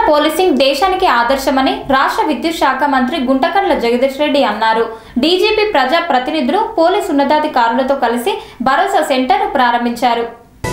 policing దేశానికి ఆదర్శమని రాష్ట్ర విద్యుత్ శాఖ మంత్రి గుంటకండ్ల జగదీష్ రెడ్డి అన్నారు డీజీపీ ప్రజా ప్రతినిధులు పోలీస్ ఉన్నతాధికారులతో కలిసి భరోసా సెంటర్ ప్రారంభించారు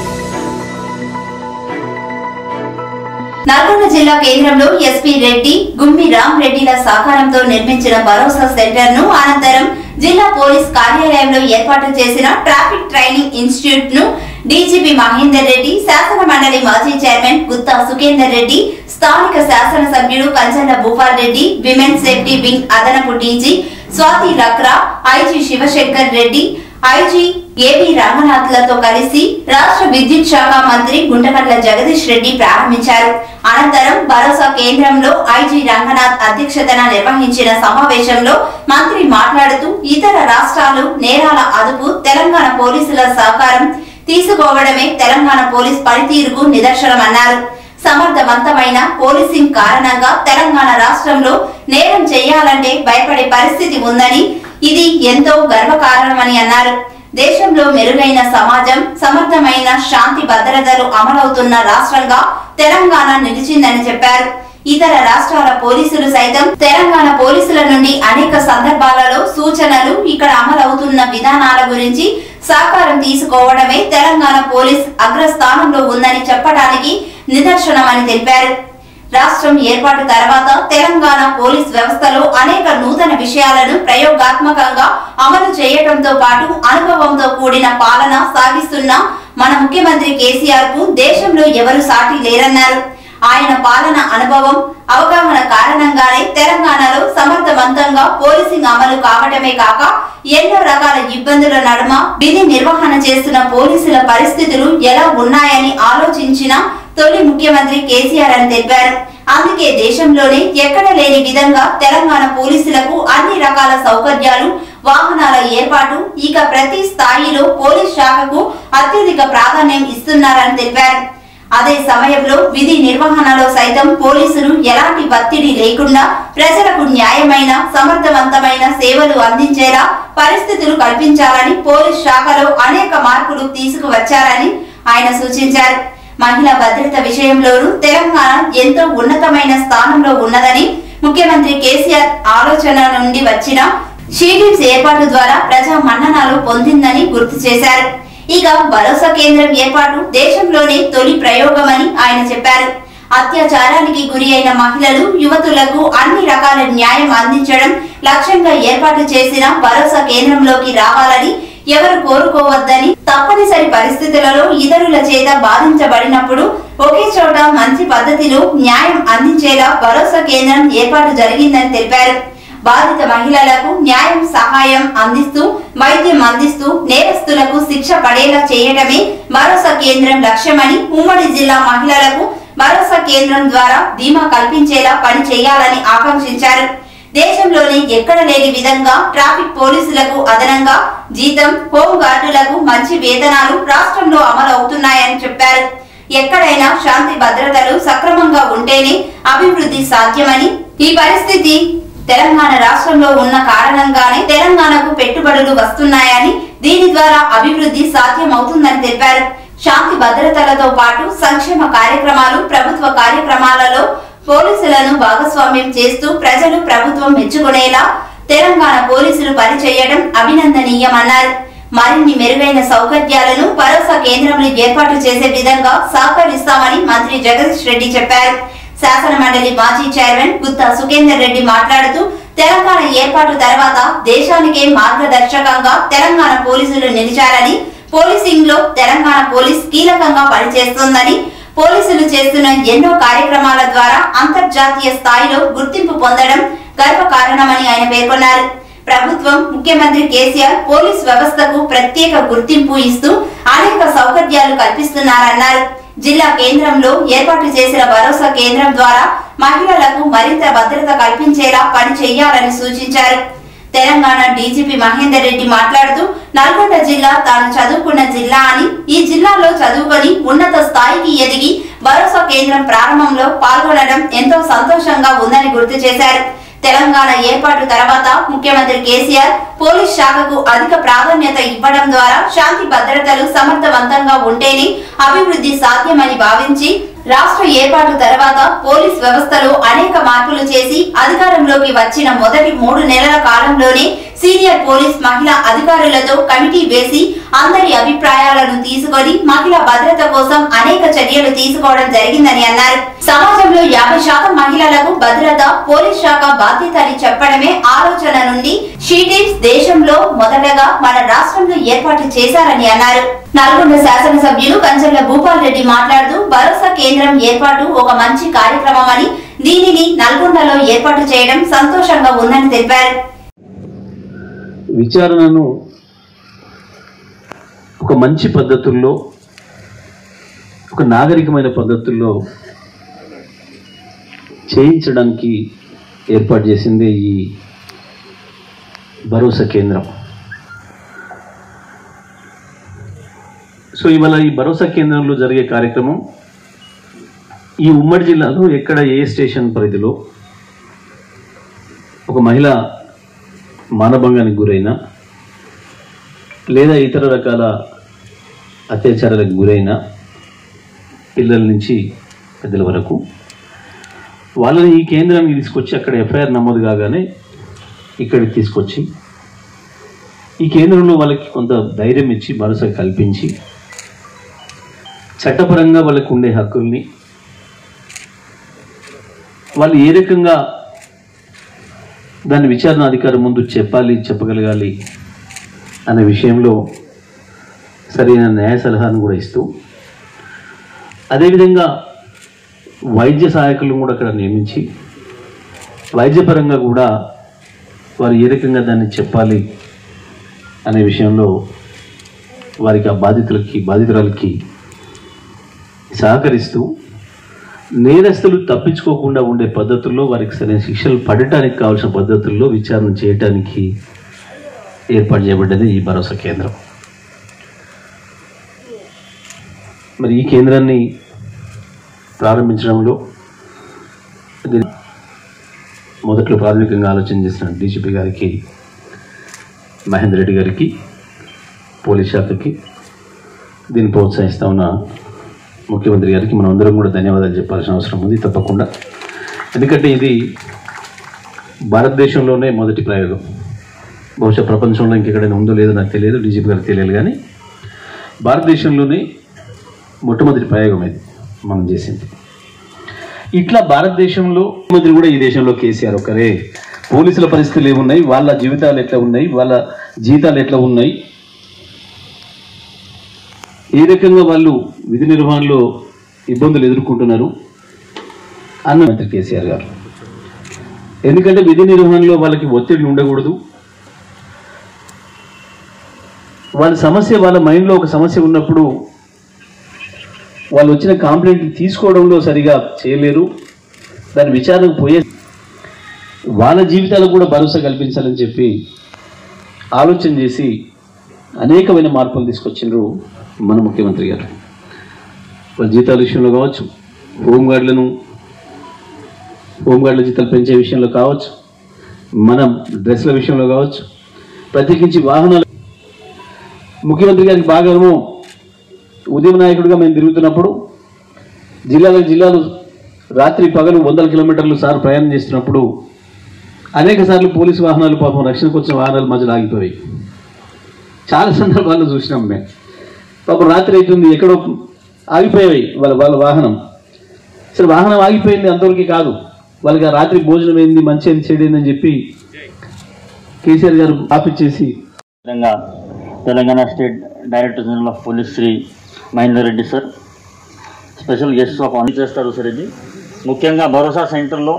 నల్గొండ జిల్లా కేంద్రంలో ఎస్పీ రెడ్డి గుమ్మి రామ్ రెడ్డిల సహకారంతో నిర్మించిన భరోసా సెంటర్ ను అనంతరం జిల్లా పోలీస్ కార్యాలయంలో ఏర్పాటు చేసిన ట్రాఫిక్ ట్రైనింగ్ ఇన్స్టిట్యూట్ ను డీజీపీ మహేందర్ రెడ్డి శాసన మండలి మాజీ చైర్మన్ గుత్తా సుఖేందర్ రెడ్డి స్థానిక శాసన సభ్యుడు Kanchanda Bhupal Reddy women safety wing అదనపు DG Swati Lakra IG Shivashankar Reddy IG AV రంగనాథ్లతో కలిసి రాష్ట్ర విద్యుత్ శాఖ మంత్రి గుంటకట్ల జగదీష్ రెడ్డి ప్రారంభించారు అనంతరం భరోసా కేంద్రంలో ఐజీ రంగనాథ్ అధ్యక్షతన నిర్వహించిన సమావేశంలో మంత్రి మాట్లాడుతూ ఇతర రాష్ట్రాలు నేరాల అదుపు తెలంగాణ పోలీసుల సహకారం తీసుకోవడమే తెలంగాణ పోలీస్ పనితీరుకు నిదర్శనమన్నారు సమర్థవంతమైన పోలీసింగ్ కారణంగా తెలంగాణ రాష్ట్రంలో నేరం చేయాలంటే భయపడే పరిస్థితి ఉందని ఇది ఎంతో గర్వకారణమని అన్నారు దేశంలో మెరుగైన సమాజం సమర్థమైన శాంతి భద్రతలు అమలవుతున్న రాష్ట్రంగా తెలంగాణ నిలిచిందని చెప్పారు ఇతర రాష్ట్రాల పోలీసులు సైతం తెలంగాణ పోలీసుల నుండి అనేక సందర్భాలలో సూచనలు ఇక్కడ అమలవుతున్న విధానాల గురించి సహకారం తీసుకోవడమే తెలంగాణ పోలీస్ అగ్రస్థానంలో ఉందని చెప్పడానికి నిదర్శనమని తెలిపారు రాష్ట్రం ఏర్పాటు తర్వాత తెలంగాణ పోలీస్ వ్యవస్థలో అనేక నూతన విషయాలను ప్రయోగాత్మకంగా అమలు చేయడంతో పాటు అనుభవంతో కూడిన పాలన సాగిస్తున్న మన ముఖ్యమంత్రి కేసీఆర్ కు దేశంలో ఎవరు సాటి లేరన్నారు ఆయన పాలన అనుభవం అవగాహన కారణంగానే తెలంగాణలో సమర్థవంతంగా పోలీసింగ్ అమలు కావడమే కాక ఎన్నో రకాల ఇబ్బందుల నడుమ విధి నిర్వహణ చేస్తున్న పోలీసుల పరిస్థితులు ఎలా ఉన్నాయని ఆలోచించిన తొలి ముఖ్యమంత్రి కేసీఆర్ అని తెలిపారు అందుకే దేశంలోనే ఎక్కడ లేని విధంగా తెలంగాణ పోలీసులకు అన్ని రకాల సౌకర్యాలు వాహనాల ఏర్పాటు ఇక ప్రతి స్థాయిలో పోలీస్ శాఖకు అత్యధిక ప్రాధాన్యం ఇస్తున్నారని తెలిపారు అదే సమయంలో విధి నిర్వహణలో సైతం పోలీసులు ఎలాంటి ఒత్తిడి లేకుండా ప్రజలకు న్యాయమైన సమర్థవంతమైన సేవలు అందించేలా పరిస్థితులు కల్పించాలని పోలీస్ శాఖలో అనేక మార్పులు తీసుకువచ్చారని ఆయన సూచించారు మహిళా భద్రత విషయంలోనూ తెలంగాణ ఎంతో ఉన్నతమైన స్థానంలో ఉన్నదని ముఖ్యమంత్రి కేసీఆర్ ఆలోచన నుండి వచ్చిన షీటిమ్స్ ఏర్పాటు ద్వారా ప్రజా మన్ననాలు పొందిందని గుర్తు చేశారు ఇక భరోసా కేంద్రం ఏర్పాటు దేశంలోనే తొలి ప్రయోగమని ఆయన చెప్పారు అత్యాచారానికి గురి అయిన మహిళలు యువతులకు అన్ని రకాల న్యాయం అందించడం లక్ష్యంగా ఏర్పాటు చేసిన భరోసా కేంద్రంలోకి రావాలని ఎవరు కోరుకోవద్దని తప్పనిసరి పరిస్థితులలో ఇతరుల చేత బాధించబడినప్పుడు ఒకే చోట మంచి పద్ధతిలో న్యాయం అందించేలా భరోసా కేంద్రం ఏర్పాటు జరిగిందని తెలిపారు బాధిత మహిళలకు న్యాయం సహాయం అందిస్తూ వైద్యం అందిస్తూ నేరస్తులకు శిక్ష పడేలా చేయడమే భరోసా కేంద్రం లక్ష్యమని ఉమ్మడి జిల్లా మహిళలకు భరోసా కేంద్రం ద్వారా ధీమా కల్పించేలా పని చేయాలని ఆకాంక్షించారు దేశంలోనే ఎక్కడ లేని విధంగా ట్రాఫిక్ పోలీసులకు అదనంగా జీతం హోం గార్డులకు మంచి వేతనాలు రాష్ట్రంలో అమలు అవుతున్నాయని చెప్పారు ఎక్కడైనా శాంతి భద్రతలు సక్రమంగా ఉంటేనే అభివృద్ధి సాధ్యమని ఈ పరిస్థితి తెలంగాణ రాష్ట్రంలో ఉన్న కారణంగానే తెలంగాణకు పెట్టుబడులు వస్తున్నాయని దీని ద్వారా అభివృద్ధి సాధ్యమవుతుందని తెలిపారు శాంతి భద్రతలతో పాటు సంక్షేమ కార్యక్రమాలు ప్రభుత్వ కార్యక్రమాలలో పోలీసులను భాగస్వామ్యం చేస్తూ ప్రజలు ప్రభుత్వం మెచ్చుకునేలా తెలంగాణ పోలీసులు పనిచేయడం అభినందనీయమన్నారు మరిన్ని మెరుగైన సౌకర్యాలను భరోసా కేంద్రంలో ఏర్పాటు చేసే విధంగా సహకరిస్తామని మంత్రి జగదీష్ రెడ్డి చెప్పారు శాసన మండలి మాజీ చైర్మన్ గుత్తా సుఖేందర్ రెడ్డి మాట్లాడుతూ తెలంగాణ ఏర్పాటు తర్వాత దేశానికే మార్గదర్శకంగా తెలంగాణ పోలీసులు నిలిచారని పోలీసింగ్ లో తెలంగాణ పోలీస్ కీలకంగా పనిచేస్తోందని పోలీసులు చేస్తున్న ఎన్నో కార్యక్రమాల ద్వారా అంతర్జాతీయ స్థాయిలో గుర్తింపు పొందడం గర్వకారణమని ఆయన పేర్కొన్నారు ప్రభుత్వం ముఖ్యమంత్రి కేసీఆర్ పోలీస్ వ్యవస్థకు ప్రత్యేక గుర్తింపు ఇస్తూ అనేక సౌకర్యాలు కల్పిస్తున్నారన్నారు జిల్లా కేంద్రంలో ఏర్పాటు చేసిన భరోసా కేంద్రం ద్వారా మహిళలకు మరింత భద్రత కల్పించేలా పని చేయాలని సూచించారు తెలంగాణ డీజీపీ మహేందర్ రెడ్డి మాట్లాడుతూ నల్గొండ జిల్లా తాను చదువుకున్న జిల్లా అని ఈ జిల్లాలో చదువుకొని ఉన్నత స్థాయికి ఎదిగి భరోసా కేంద్రం ప్రారంభంలో పాల్గొనడం ఎంతో సంతోషంగా ఉందని గుర్తు చేశారు తెలంగాణ ఏర్పాటు తర్వాత ముఖ్యమంత్రి కేసీఆర్ పోలీస్ శాఖకు అధిక ప్రాధాన్యత ఇవ్వడం ద్వారా శాంతి భద్రతలు సమర్థవంతంగా ఉంటేనే అభివృద్ధి సాధ్యమని భావించి రాష్ట్ర ఏర్పాటు తర్వాత పోలీస్ వ్యవస్థలో అనేక మార్పులు చేసి అధికారంలోకి వచ్చిన మొదటి మూడు నెలల కాలంలోనే సీనియర్ పోలీస్ మహిళా అధికారులతో కమిటీ వేసి అందరి అభిప్రాయాలను తీసుకొని మహిళా భద్రత కోసం అనేక చర్యలు తీసుకోవడం జరిగిందని అన్నారు సమాజంలో యాభై శాతం మహిళలకు భద్రత పోలీస్ శాఖ బాధ్యత అని చెప్పడమే ఆలోచన నుండి షీటీప్స్ దేశంలో మొదటగా మన రాష్ట్రంలో ఏర్పాటు చేశారని అన్నారు నల్గొండ శాసనసభ్యులు కంచెల భూపాల్ రెడ్డి మాట్లాడుతూ భరోసా కేంద్రం ఏర్పాటు ఒక మంచి కార్యక్రమమని దీనిని నల్గొండలో ఏర్పాటు చేయడం సంతోషంగా ఉందని తెలిపారు విచారణను ఒక మంచి పద్ధతుల్లో ఒక నాగరికమైన పద్ధతుల్లో చేయించడానికి ఏర్పాటు చేసింది ఈ భరోసా కేంద్రం సో ఇవాళ ఈ భరోసా కేంద్రంలో జరిగే కార్యక్రమం ఈ ఉమ్మడి జిల్లాలో ఎక్కడ ఏ స్టేషన్ పరిధిలో ఒక మహిళ మానభంగానికి గురైన లేదా ఇతర రకాల అత్యాచారాలకు గురైన పిల్లల నుంచి పెద్దల వరకు వాళ్ళని ఈ కేంద్రానికి తీసుకొచ్చి అక్కడ ఎఫ్ఐఆర్ నమోదు కాగానే ఇక్కడికి తీసుకొచ్చి ఈ కేంద్రంలో వాళ్ళకి కొంత ధైర్యం ఇచ్చి భరోసా కల్పించి చట్టపరంగా వాళ్ళకు ఉండే హక్కుల్ని వాళ్ళు ఏ రకంగా దాని విచారణ అధికారం ముందు చెప్పాలి చెప్పగలగాలి అనే విషయంలో సరైన న్యాయ సలహాను కూడా ఇస్తూ అదేవిధంగా వైద్య సహాయకులను కూడా అక్కడ నియమించి వైద్యపరంగా కూడా వారు ఏ రకంగా దాన్ని చెప్పాలి అనే విషయంలో వారికి ఆ బాధితులకి బాధితురాలకి సహకరిస్తూ నేరస్తులు తప్పించుకోకుండా ఉండే పద్ధతుల్లో వారికి సరైన శిక్షలు పడటానికి కావాల్సిన పద్ధతుల్లో విచారణ చేయటానికి ఏర్పాటు చేయబడ్డది ఈ భరోసా కేంద్రం మరి ఈ కేంద్రాన్ని ప్రారంభించడంలో దీన్ని మొదట్లో ప్రాథమికంగా ఆలోచన చేసిన డీజీపీ గారికి మహేందర్ రెడ్డి గారికి పోలీస్ శాఖకి దీన్ని ప్రోత్సహిస్తా ఉన్న ముఖ్యమంత్రి గారికి మనం అందరం కూడా ధన్యవాదాలు చెప్పాల్సిన అవసరం ఉంది తప్పకుండా ఎందుకంటే ఇది భారతదేశంలోనే మొదటి ప్రయోగం బహుశా ప్రపంచంలో ఇంకెక్కడైనా ఉందో లేదో నాకు తెలియదు డీజీపీ గారికి తెలియదు కానీ భారతదేశంలోనే మొట్టమొదటి ప్రయోగం ఇది మనం చేసింది ఇట్లా భారతదేశంలో ముఖ్యమంత్రి కూడా ఈ దేశంలో కేసీఆర్ ఒకరే పోలీసుల పరిస్థితులు ఏమున్నాయి వాళ్ళ జీవితాలు ఎట్లా ఉన్నాయి వాళ్ళ జీతాలు ఎట్లా ఉన్నాయి ఏ రకంగా వాళ్ళు విధి నిర్వహణలో ఇబ్బందులు ఎదుర్కొంటున్నారు అన్న మంత్రి కేసీఆర్ గారు ఎందుకంటే విధి నిర్వహణలో వాళ్ళకి ఒత్తిడి ఉండకూడదు వాళ్ళ సమస్య వాళ్ళ మైండ్లో ఒక సమస్య ఉన్నప్పుడు వాళ్ళు వచ్చిన కాంప్లైంట్ తీసుకోవడంలో సరిగా చేయలేరు దాని విచారణకు పోయే వాళ్ళ జీవితాలకు కూడా భరోసా కల్పించాలని చెప్పి ఆలోచన చేసి అనేకమైన మార్పులు తీసుకొచ్చిండ్రు మన ముఖ్యమంత్రి గారు వాళ్ళ జీతాల విషయంలో కావచ్చు హోంగార్డులను హోంగార్డుల జీతాలు పెంచే విషయంలో కావచ్చు మన డ్రెస్ల విషయంలో కావచ్చు ప్రత్యేకించి వాహనాలు ముఖ్యమంత్రి గారికి బాగా అనుభవం ఉదయం నాయకుడిగా మేము తిరుగుతున్నప్పుడు జిల్లాలకు జిల్లాలు రాత్రి పగలు వందల కిలోమీటర్లు సార్ ప్రయాణం చేస్తున్నప్పుడు అనేక సార్లు పోలీసు వాహనాలు పాపం రక్షణకు వచ్చిన వాహనాలు మధ్యలో ఆగిపోయాయి చాలా సందర్భాల్లో చూసినాం మేము పాపం రాత్రి అవుతుంది ఎక్కడో ఆగిపోయాయి వాళ్ళ వాళ్ళ వాహనం అసలు వాహనం ఆగిపోయింది అంతవరకు కాదు వాళ్ళకి ఆ రాత్రి భోజనం ఏంది మంచి ఏంది చెడు ఏందని చెప్పి కేసీఆర్ గారు ఆపిచ్చేసి విధంగా Telangana state director general of police Shri Mahender Reddy sir special guest of honour చేస్తారు సార్ ఇది ముఖ్యంగా భరోసా సెంటర్లో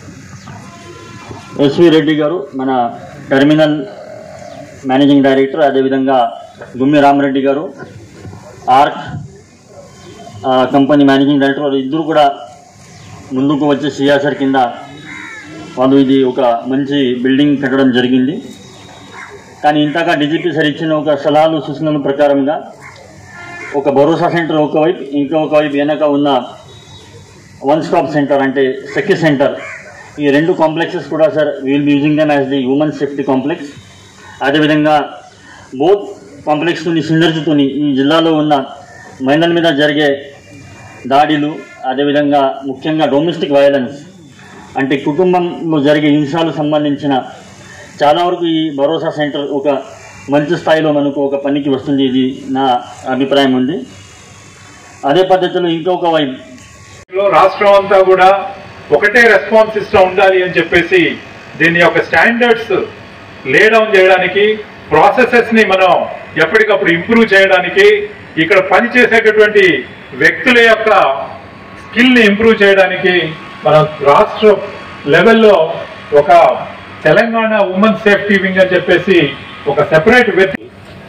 ఎస్వి రెడ్డి గారు మన టెర్మినల్ మేనేజింగ్ డైరెక్టర్ అదేవిధంగా గుమ్మి రామరెడ్డి గారు ఆర్క్ ఆ, కంపెనీ మేనేజింగ్ డైరెక్టర్ వాళ్ళు ఇద్దరు కూడా ముందుకు వచ్చే సిఆర్ఆర్ కింద వాళ్ళు ఇది ఒక మంచి బిల్డింగ్ కట్టడం జరిగింది కానీ ఇంతగా డిజిపీ సార్ ఇచ్చిన ఒక సలహాలు సూచనల ప్రకారంగా ఒక భరోసా సెంటర్ ఒకవైపు ఇంకొక వైపు వెనక ఉన్న వన్ స్టాప్ సెంటర్ అంటే సెక్యూ సెంటర్ ఈ రెండు కాంప్లెక్సెస్ కూడా sir will be using them as the human safety complex అదేవిధంగా బోత్ కాంప్లెక్స్తోని సినర్జీతోని ఈ జిల్లాలో ఉన్న మహిళల మీద జరిగే దాడులు అదేవిధంగా ముఖ్యంగా డొమెస్టిక్ వైలెన్స్ అంటే కుటుంబంలో జరిగే హింసాలకు సంబంధించిన చాలా వరకు ఈ భరోసా సెంటర్ ఒక మంచి స్థాయిలో మనకు ఒక పనికి వస్తుంది ఇది నా అభిప్రాయం ఉంది అదే పద్ధతిలో ఇంకొక వైపు లో రాష్ట్రం అంతా కూడా ఒకటే రెస్పాన్స్ సిస్టమ్ ఉండాలి అని చెప్పేసి దీని యొక్క స్టాండర్డ్స్ లే డౌన్ చేయడానికి ప్రాసెసెస్ ని మనం ఎప్పటికప్పుడు ఇంప్రూవ్ చేయడానికి ఇక్కడ పనిచేసేటటువంటి వ్యక్తుల యొక్క స్కిల్ ని ఇంప్రూవ్ చేయడానికి మనం రాష్ట్ర లెవెల్లో ఒక తెలంగాణ ఉమెన్ సేఫ్టీ వింగ్ అని చెప్పేసి ఒక సెపరేట్ వ్యక్తి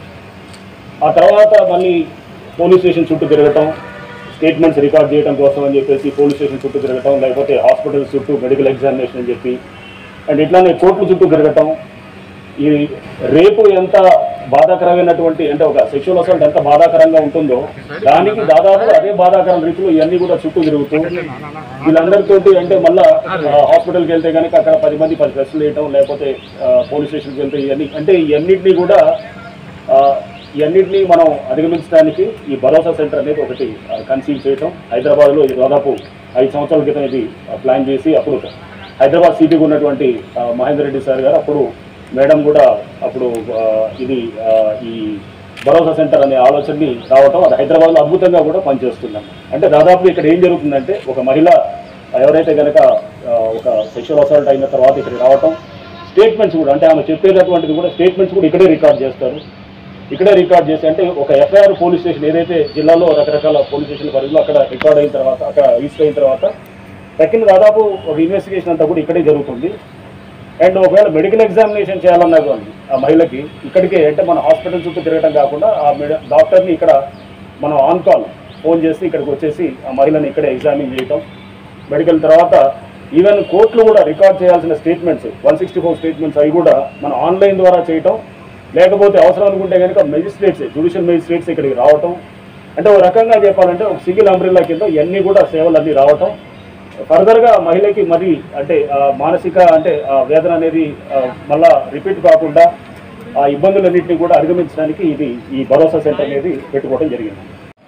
ఆ తర్వాత మళ్ళీ పోలీస్ స్టేషన్ చుట్టూ తిరగటం స్టేట్మెంట్స్ రికార్డ్ చేయడం కోసం అని చెప్పేసి పోలీస్ స్టేషన్ చుట్టూ తిరగటం లేకపోతే హాస్పిటల్ చుట్టూ మెడికల్ ఎగ్జామినేషన్ అని చెప్పి అండ్ ఇట్లానే కోర్టుల చుట్టూ తిరగటం ఈ రేపు ఎంత బాధాకరమైనటువంటి అంటే ఒక సెక్షువల్ అసల్ట్ ఎంత బాధాకరంగా ఉంటుందో దానికి దాదాపు అదే బాధాకరం రీతిలో ఇవన్నీ కూడా చుట్టూ తిరుగుతూ వీళ్ళందరితోటి అంటే మళ్ళా హాస్పిటల్కి వెళ్తే కనుక అక్కడ పది మంది పది ప్రశ్నలు వేయటం లేకపోతే పోలీస్ స్టేషన్కి వెళ్తే ఇవన్నీ అంటే ఇవన్నిటినీ కూడా ఆ, ఇవన్నిటినీ మనం అధిగమించడానికి ఈ భరోసా సెంటర్ అనేది ఒకటి కన్సీవ్ చేయటం హైదరాబాద్లో ఇది దాదాపు ఐదు సంవత్సరాల క్రితం ఇది ఆ, ప్లాన్ చేసి అప్పుడు హైదరాబాద్ సిటీకి ఉన్నటువంటి ఆ, మహేందర్ రెడ్డి సార్ గారు అప్పుడు మేడం కూడా అప్పుడు ఆ, ఇది ఆ, ఈ భరోసా సెంటర్ అనే ఆలోచనని రావటం అది హైదరాబాద్లో అద్భుతంగా కూడా పనిచేస్తున్నాం అంటే దాదాపు ఇక్కడ ఏం జరుగుతుందంటే ఒక మహిళ ఎవరైతే కనుక ఆ, ఒక సెక్షువల్ అసాల్ట్ అయిన తర్వాత ఇక్కడికి రావటం స్టేట్మెంట్స్ కూడా అంటే ఆమె చెప్పేటటువంటిది కూడా స్టేట్మెంట్స్ కూడా ఇక్కడే రికార్డ్ చేస్తారు ఇక్కడే రికార్డ్ చేసి అంటే ఒక ఎఫ్ఐఆర్ పోలీస్ స్టేషన్ ఏదైతే జిల్లాలో రకరకాల పోలీస్ స్టేషన్ పరిధిలో అక్కడ రికార్డ్ అయిన తర్వాత అక్కడ రిజిస్టర్ అయిన తర్వాత సెకండ్ దాదాపు ఒక ఇన్వెస్టిగేషన్ అంతా కూడా ఇక్కడే జరుగుతుంది అండ్ ఒకవేళ మెడికల్ ఎగ్జామినేషన్ చేయాలన్నా కానీ ఆ మహిళకి ఇక్కడికే అంటే మన హాస్పిటల్ చుట్టూ తిరగడం కాకుండా ఆ మెడ డాక్టర్ని ఇక్కడ మనం ఆన్ కాల్ ఫోన్ చేసి ఇక్కడికి వచ్చేసి ఆ మహిళని ఇక్కడే ఎగ్జామిన్ చేయటం మెడికల్ తర్వాత ఈవెన్ కోర్టులో కూడా రికార్డ్ చేయాల్సిన statements one sixty four statements అవి కూడా మనం ఆన్లైన్ ద్వారా చేయటం లేకపోతే అవసరం అనుకుంటే కనుక మెజిస్ట్రేట్స్ జుడిషియల్ మెజిస్ట్రేట్స్ ఇక్కడికి రావటం అంటే ఒక రకంగా చెప్పాలంటే ఒక సింగిల్ అంబ్రిల్లా కింద ఇవన్నీ కూడా సేవలు అన్నీ రావటం ఫర్దర్గా మహిళకి మరి అంటే ఆ, మానసిక అంటే ఆ, వేదన అనేది ఆ, మళ్ళా రిపీట్ కాకుండా ఆ ఇబ్బందులన్నింటినీ కూడా అధిగమించడానికి ఇది ఈ భరోసా సెంటర్ అనేది పెట్టుకోవడం జరిగింది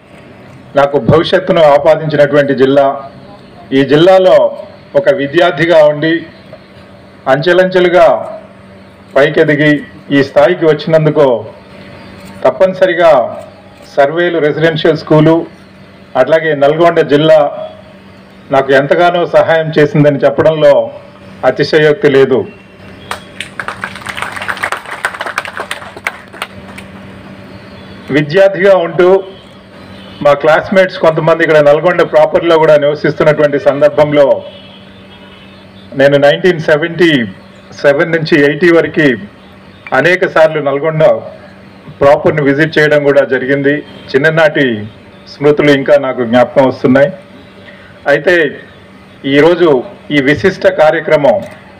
నాకు భవిష్యత్తును ఆపాదించినటువంటి జిల్లా ఈ జిల్లాలో ఒక విద్యార్థిగా ఉండి అంచెలంచెలుగా పైకెదిగి ఈ స్థాయికి వచ్చినందుకు తప్పనిసరిగా సర్వేలు రెసిడెన్షియల్ స్కూలు అట్లాగే నల్గొండ జిల్లా నాకు ఎంతగానో సహాయం చేసిందని చెప్పడంలో అతిశయోక్తి లేదు విద్యార్థిగా ఉంటూ మా క్లాస్మేట్స్ కొంతమంది ఇక్కడ నల్గొండ ప్రాపర్లో కూడా నివసిస్తున్నటువంటి సందర్భంలో నేను నైన్టీన్ సెవెంటీ సెవెన్ నుంచి ఎయిటీ వరకు అనేక సార్లు నల్గొండ ప్రాపర్ని విజిట్ చేయడం కూడా జరిగింది చిన్ననాటి స్మృతులు ఇంకా నాకు జ్ఞాపకం వస్తున్నాయి అయితే ఈరోజు ఈ విశిష్ట కార్యక్రమం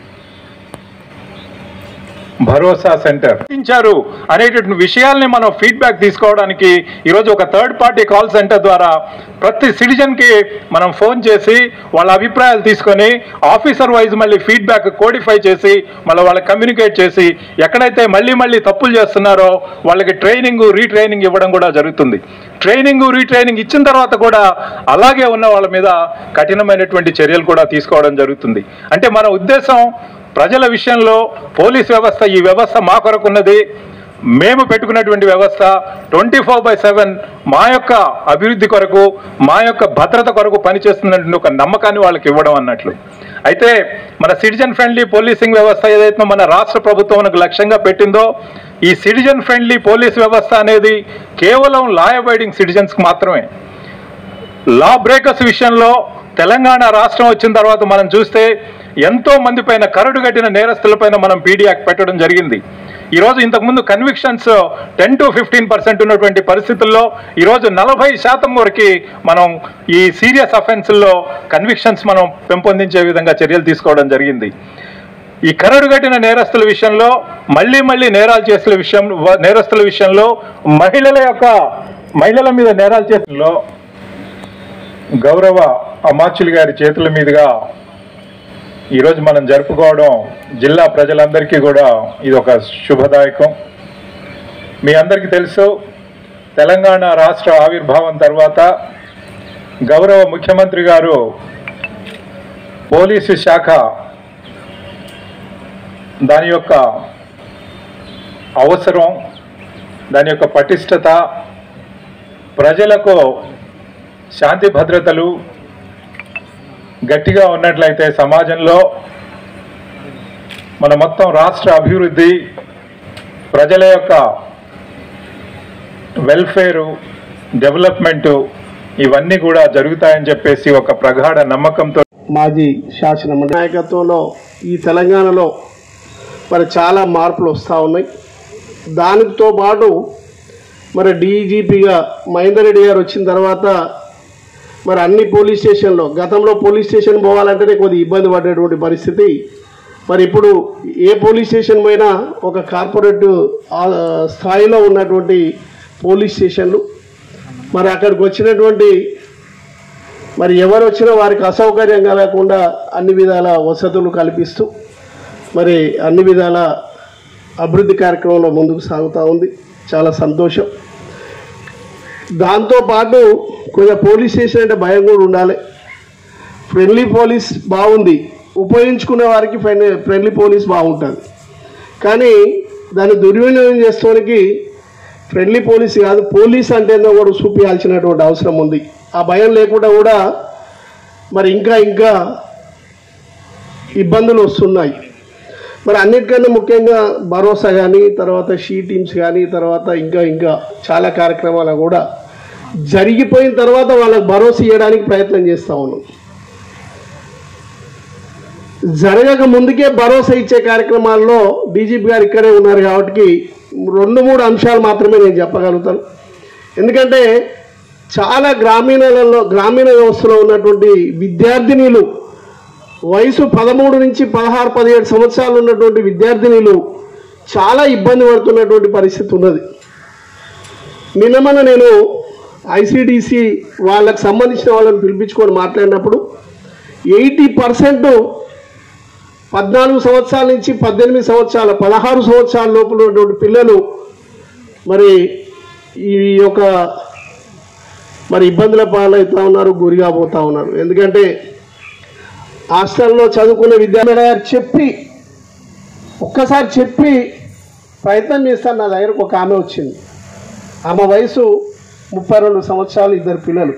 భరోసా సెంటర్ ఇచ్చారు అనేటటువంటి విషయాల్ని మనం ఫీడ్బ్యాక్ తీసుకోవడానికి ఈరోజు ఒక థర్డ్ పార్టీ కాల్ సెంటర్ ద్వారా ప్రతి సిటిజన్కి మనం ఫోన్ చేసి వాళ్ళ అభిప్రాయాలు తీసుకొని ఆఫీసర్ వైజ్ మళ్ళీ ఫీడ్బ్యాక్ కోడిఫై చేసి మళ్ళీ వాళ్ళకి కమ్యూనికేట్ చేసి ఎక్కడైతే మళ్ళీ మళ్ళీ తప్పులు చేస్తున్నారో వాళ్ళకి ట్రైనింగ్ రీట్రైనింగ్ ఇవ్వడం కూడా జరుగుతుంది ట్రైనింగ్ రీట్రైనింగ్ ఇచ్చిన తర్వాత కూడా అలాగే ఉన్న వాళ్ళ మీద కఠినమైనటువంటి చర్యలు కూడా తీసుకోవడం జరుగుతుంది అంటే మన ఉద్దేశం ప్రజల విషయంలో పోలీస్ వ్యవస్థ ఈ వ్యవస్థ మా కొరకున్నది మేము పెట్టుకున్నటువంటి వ్యవస్థ ట్వంటీ ఫోర్ బై సెవెన్ మా యొక్క అభివృద్ధి కొరకు మా యొక్క భద్రత కొరకు పనిచేస్తున్నటువంటి ఒక నమ్మకాన్ని వాళ్ళకి ఇవ్వడం అన్నట్లు అయితే మన సిటిజన్ ఫ్రెండ్లీ పోలీసింగ్ వ్యవస్థ ఏదైతే మన రాష్ట్ర ప్రభుత్వం మనకు లక్ష్యంగా పెట్టిందో ఈ సిటిజన్ ఫ్రెండ్లీ పోలీస్ వ్యవస్థ అనేది కేవలం లా అబైడింగ్ సిటిజన్స్కి మాత్రమే లా బ్రేకర్స్ విషయంలో తెలంగాణ రాష్ట్రం వచ్చిన తర్వాత మనం చూస్తే ఎంతో మంది పైన కరడు కట్టిన నేరస్తులపైన మనం పీడీ యాక్ట్ పెట్టడం జరిగింది ఈరోజు ఇంతకుముందు convictions ten to fifteen percent ఉన్నటువంటి పరిస్థితుల్లో ఈరోజు నలభై శాతం వరకు మనం ఈ సీరియస్ అఫెన్స్ల్లో కన్విక్షన్స్ మనం పెంపొందించే విధంగా చర్యలు తీసుకోవడం జరిగింది ఈ కరడు కట్టిన నేరస్తుల విషయంలో మళ్ళీ మళ్ళీ నేరాలు చేసిన విషయం నేరస్తుల విషయంలో మహిళల యొక్క మహిళల మీద నేరాలు చేసలో గౌరవ అమాచులు గారి చేతుల మీదుగా ఈరోజు మనం జరుపుకోవడం జిల్లా ప్రజలందరికీ కూడా ఇది ఒక శుభదాయకం మీ అందరికీ తెలుసు తెలంగాణ రాష్ట్ర ఆవిర్భావం తర్వాత గౌరవ ముఖ్యమంత్రి గారు పోలీసు శాఖ దాని యొక్క అవసరం దాని యొక్క పటిష్టత ప్రజలకు శాంతి భద్రతలు గట్టిగా ఉన్నట్లయితే సమాజంలో మన మొత్తం రాష్ట్ర అభివృద్ధి ప్రజల యొక్క వెల్ఫేరు డెవలప్మెంటు ఇవన్నీ కూడా జరుగుతాయని చెప్పేసి ఒక ప్రగాఢ నమ్మకంతో మాజీ శాసన మండలి నాయకత్వంలో ఈ తెలంగాణలో మరి చాలా మార్పులు వస్తూ ఉన్నాయి దానితో పాటు మరి డీజీపీగా మహేందర్ రెడ్డి గారు వచ్చిన తర్వాత మరి అన్ని పోలీస్ స్టేషన్లో గతంలో పోలీస్ స్టేషన్ పోవాలంటేనే కొద్దిగా ఇబ్బంది పడేటువంటి పరిస్థితి మరి ఇప్పుడు ఏ పోలీస్ స్టేషన్ పోయినా ఒక కార్పొరేట్ ఆ, స్థాయిలో ఉన్నటువంటి పోలీస్ స్టేషన్లు మరి అక్కడికి వచ్చినటువంటి మరి ఎవరు వచ్చినా వారికి అసౌకర్యం కలగకుండా అన్ని విధాల వసతులు కల్పిస్తూ మరి అన్ని విధాల అభివృద్ధి కార్యక్రమంలో ముందుకు సాగుతూ ఉంది చాలా సంతోషం దాంతోపాటు కొంచెం పోలీస్ స్టేషన్ అంటే భయం కూడా ఉండాలి ఫ్రెండ్లీ పోలీస్ బాగుంది ఉపయోగించుకునే వారికి ఫ్రెండ్లీ ఫ్రెండ్లీ పోలీస్ బాగుంటుంది కానీ దాన్ని దుర్వినియోగం చేసుకోవడానికి ఫ్రెండ్లీ పోలీస్ కాదు పోలీస్ అంటే ఏందో కూడా చూపించాల్సినటువంటి అవసరం ఉంది ఆ భయం లేకుండా కూడా మరి ఇంకా ఇంకా ఇబ్బందులు వస్తున్నాయి మరి అన్నిటికన్నా ముఖ్యంగా భరోసా కానీ తర్వాత షీ టీమ్స్ కానీ తర్వాత ఇంకా ఇంకా చాలా కార్యక్రమాలు కూడా జరిగిపోయిన తర్వాత వాళ్ళకి భరోసా ఇవ్వడానికి ప్రయత్నం చేస్తూ ఉన్నాం జరగక ముందుకే భరోసా ఇచ్చే కార్యక్రమాల్లో డీజీపీ గారు ఇక్కడే ఉన్నారు కాబట్టి రెండు మూడు అంశాలు మాత్రమే నేను చెప్పగలుగుతాను ఎందుకంటే చాలా గ్రామీణలలో గ్రామీణ వ్యవస్థలో ఉన్నటువంటి విద్యార్థినీలు వయసు పదమూడు నుంచి పదహారు పదిహేడు సంవత్సరాలు ఉన్నటువంటి విద్యార్థినీలు చాలా ఇబ్బంది పడుతున్నటువంటి పరిస్థితి ఉన్నది నిన్న మొన్న నేను ఐసిడిసి వాళ్ళకి సంబంధించిన వాళ్ళని పిలిపించుకొని మాట్లాడినప్పుడు ఎయిటీ పర్సెంట్ పద్నాలుగు సంవత్సరాల నుంచి పద్దెనిమిది సంవత్సరాల పదహారు సంవత్సరాల లోపల ఉన్నటువంటి పిల్లలు మరి ఈ యొక్క మరి ఇబ్బందుల పాలవుతూ ఉన్నారు గురిగా పోతూ ఉన్నారు ఎందుకంటే హాస్టల్లో చదువుకునే విద్యార్థి గారు చెప్పి ఒక్కసారి చెప్పి ప్రయత్నం చేస్తాను నా దగ్గరకు ఒక ఆమె వచ్చింది ఆమె వయసు ముప్పై రెండు సంవత్సరాలు ఇద్దరు పిల్లలు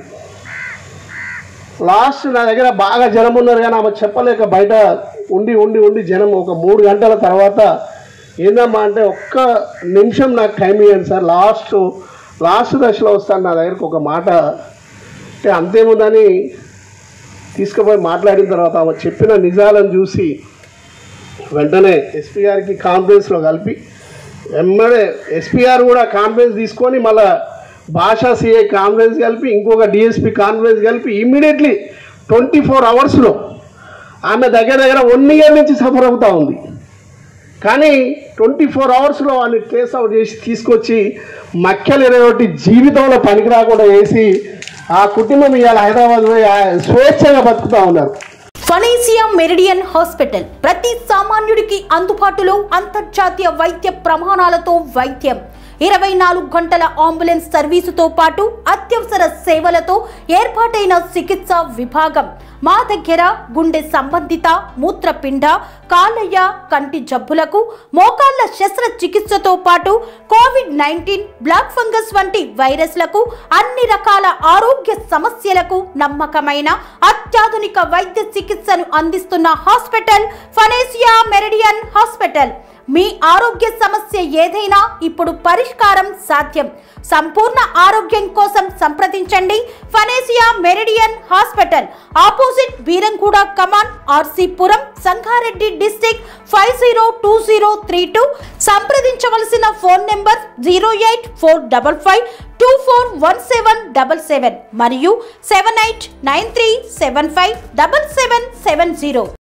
లాస్ట్ నా దగ్గర బాగా జనం ఉన్నారు కానీ ఆమె చెప్పలేక బయట ఉండి ఉండి ఉండి జనం ఒక మూడు గంటల తర్వాత ఏందమ్మా అంటే ఒక్క నిమిషం నాకు టైం ఇవ్వండి సార్ లాస్ట్ లాస్ట్ దశలో వస్తాను నా దగ్గరకు ఒక మాట అంటే అంతేముందని తీసుకుపోయి మాట్లాడిన తర్వాత ఆమె చెప్పిన నిజాలను చూసి వెంటనే ఎస్పీ గారికి కాన్ఫరెన్స్లో కలిపి వెంబడే ఎస్పీ గారు కూడా కాన్ఫరెన్స్ తీసుకొని మళ్ళా భాషా సిఐ కాన్ఫరెన్స్ కలిపి ఇంకొక డిఎస్పి కాన్ఫరెన్స్ కలిపి ఇమ్మీడియట్లీ ట్వంటీ ఫోర్ అవర్స్లో ఆమె దగ్గర దగ్గర వన్ ఇయర్ నుంచి సఫర్ అవుతూ ఉంది కానీ ట్వంటీ ఫోర్ అవర్స్లో వాడిని ట్రేస్ అవుట్ చేసి తీసుకొచ్చి మక్కలు ఇరవై ఒకటి జీవితంలో పనికి రాకుండా వేసి ఆ కుటుంబం ఇవాళ హైదరాబాద్ పోయి ఆ స్వేచ్ఛగా బతుకుతూ ఉన్నారు ఫనేసియా మెరిడియన్ హాస్పిటల్ ప్రతి సామాన్యుడికి అందుబాటులో అంతర్జాతీయ వైద్య ప్రమాణాలతో వైద్యం ఇరవై నాలుగు గంటల అంబులెన్స్ సర్వీసుతో పాటు అత్యవసర సేవలతో ఏర్పాటైన చికిత్స విభాగం మా దగ్గర గుండె సంబంధిత మూత్రపిండ కాలయ్య కంటి జబ్బులకు మోకాళ్ల శస్త్రచికిత్సతో పాటు కోవిడ్ నైన్టీన్ బ్లాక్ ఫంగస్ వంటి వైరస్లకు అన్ని రకాల ఆరోగ్య సమస్యలకు నమ్మకమైన అత్యాధునిక వైద్య చికిత్సను అందిస్తున్న హాస్పిటల్ ఫనేసియా మెరిడియన్ హాస్పిటల్ మీ ఆరోగ్య సమస్య ఏదైనా ఇప్పుడు పరిష్కారం సాధ్యం సంపూర్ణ ఆరోగ్యం కోసం సంప్రదించండి Panacea Meridian hospital opposite Beeramguda కమాన్ RC Puram Sangareddy district five zero two zero three two సంప్రదించవలసిన phone number zero eight four double five two four one seven double seven మరియు seven eight nine three seven five double seven seven zero